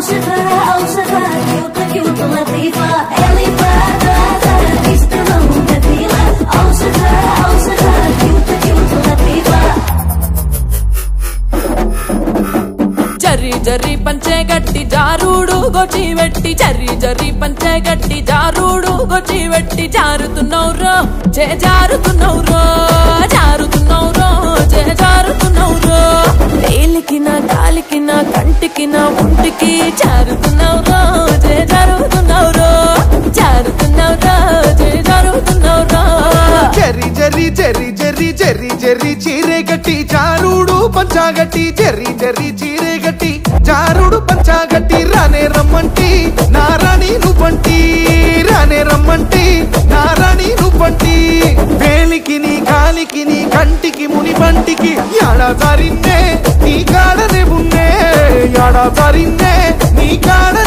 ఔషధ ఔషధ క్యూట్ క్యూట్ లతీఫా ఎలిఫా తీసుకులో గతీల ఔషధ ఔషధ క్యూట్ క్యూట్ లతీఫా జర్రి జర్రి పంచే గట్టి జారుడు గొచ్చి వెట్టి జర్రి జర్రి పంచే గట్టి జారుడు గొచ్చి వెట్టి జారుతున్నావు రో చే జారుతున్నావు రో జారుతున్నావు రో చే జారుతున్నావు రో వేలికి నా కాలికి నా కంటికి నా ఒంటికి జారుతున్నావు రో చే జారుతున్నావు రో జారుతున్నావు రో చే జారుతున్నావు రో జరి జరి జరి జరి జరి జరి చీరే గట్టి జారుడు పంచాగట్టి జరి జరి చీరే గట్టి జారుడు పంచాగట్టి రానే రమ్మంటి నారాణి నువ్వంటి రానే రమ్మంటి నారాణి నువ్వంటి వేలికి నీ కాలికి నీ కంటికి ముని పంటికి యాడా జారిన్నే నీ కాడనే ఉన్నే యాడా జారిన్నే నీ కాడ